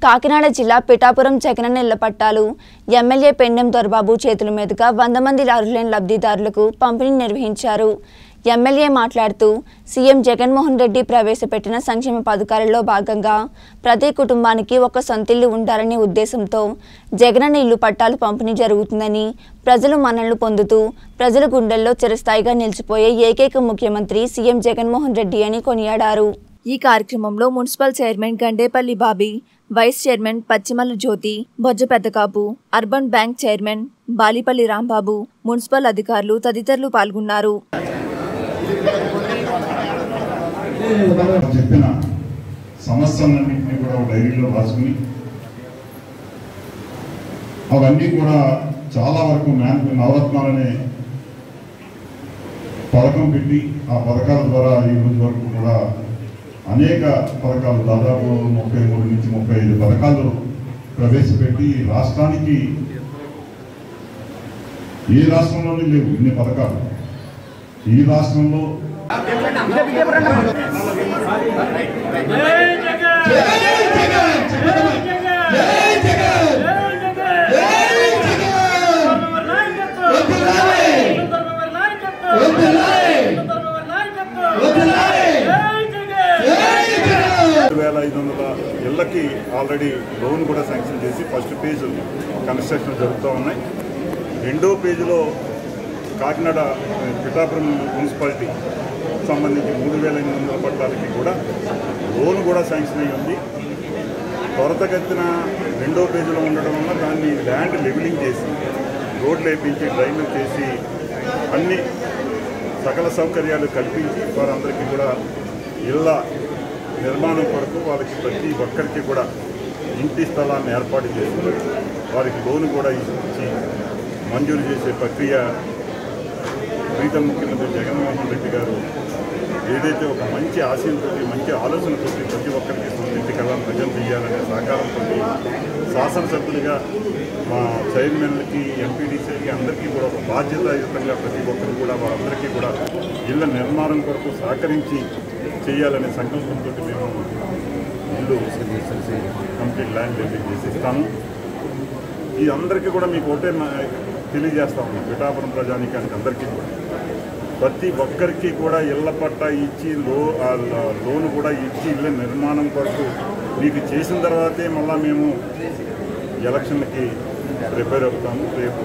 కాకినాడ జిల్లా పిఠాపురం జగనన్న ఇళ్ల పట్టాలు ఎమ్మెల్యే పెండెం దొరబాబు చేతుల మీదుగా వంద మంది అర్హులైన లబ్ధిదారులకు పంపిణీ నిర్వహించారు ఎమ్మెల్యే మాట్లాడుతూ సీఎం జగన్మోహన్ రెడ్డి ప్రవేశపెట్టిన సంక్షేమ పథకాలలో భాగంగా ప్రతి కుటుంబానికి ఒక సొంతిల్లు ఉండాలనే ఉద్దేశంతో జగనన్న ఇల్లు పట్టాలు పంపిణీ జరుగుతుందని ప్రజలు మన్ననలు పొందుతూ ప్రజల గుండెల్లో చిరస్థాయిగా నిలిచిపోయే ఏకైక ముఖ్యమంత్రి సీఎం జగన్మోహన్ రెడ్డి అని కొనియాడారు ఈ కార్యక్రమంలో municipal chairman Gandepalli Babi vice chairman Pachimalla Jyothi Bojja Peddakapu urban bank chairman Balipalli Rambabu municipal అధికారులు తదితరులు పాల్గొన్నారు చెప్పిన సమస్యలన్నింటినీ కూడా ఒక డైరీలో రాసుకుని అవన్నీ కూడా చాలా వరకు మ్యాన్ నవరత్నాలనే పథకం పెట్టి ఆ పథకాల ద్వారా ఈ రోజు వరకు కూడా అనేక పథకాలు దాదాపు ముప్పై మూడు నుంచి ముప్పై ఐదు పథకాలు ప్రవేశపెట్టి ఈ రాష్ట్రానికి ఏ రాష్ట్రంలోనే లేవు ఇన్ని పథకాలు ఈ రాష్ట్రంలో రెండు వేల ఐదు వందల ఇళ్ళకి ఆల్రెడీ లోన్ కూడా శాంక్షన్ చేసి ఫస్ట్ పేజ్ కన్స్ట్రక్షన్ జరుగుతూ ఉన్నాయి రెండో పేజీలో కాకినాడ పిఠాపురం మున్సిపాలిటీ సంబంధించి మూడు వేల ఎనిమిది వందల పట్టాలకి కూడా లోన్ కూడా శాంక్షన్ అయ్యి ఉంది త్వరతగతిన రెండో పేజీలో ఉండడం వల్ల దాన్ని ల్యాండ్ లెవెలింగ్ చేసి రోడ్లు వేపించి డ్రైన్లు చేసి అన్ని సకల సౌకర్యాలు కల్పించి వారందరికీ కూడా ఇళ్ళ నిర్మాణం కొరకు వాళ్ళకి ప్రతి ఒక్కరికి కూడా ఇంటి స్థలాన్ని ఏర్పాటు చేసి వారికి లోన్ కూడా ఇచ్చి మంజూరు చేసే ప్రక్రియ ప్రీతం ముఖ్యమంత్రి జగన్మోహన్ రెడ్డి గారు ఏదైతే ఒక మంచి ఆశయంతో మంచి ఆలోచనతో ప్రతి ఒక్కరికి ఇంటి కళ ప్రజలు చేయాలనే సహకారంతో శాసనసభ్యులుగా మా చైర్మన్లకి ఎంపీడీసీలకి అందరికీ కూడా ఒక బాధ్యతాయుతంగా ప్రతి ఒక్కరు కూడా వారందరికీ కూడా ఇళ్ళ నిర్మాణం కొరకు సహకరించి చేయాలనే సంకల్పంతో మేము ఇల్లు కంప్లీట్ ల్యాండ్ డెవలప్ చేసి ఇస్తాము ఈ అందరికీ కూడా మీకు ఒకటే మా- తెలియజేస్తా ఉన్నాం పిఠాపురం ప్రజానికానికి అందరికీ కూడా ప్రతి ఒక్కరికి కూడా ఇళ్ల పట్టా ఇచ్చి లో ఆ ల- లోన్ కూడా ఇచ్చి ఇళ్ళ నిర్మాణం కొరకు మీకు చేసిన తర్వాతే మళ్ళీ మేము ఎలక్షన్కి ప్రిపేర్ అవుతాము రేపు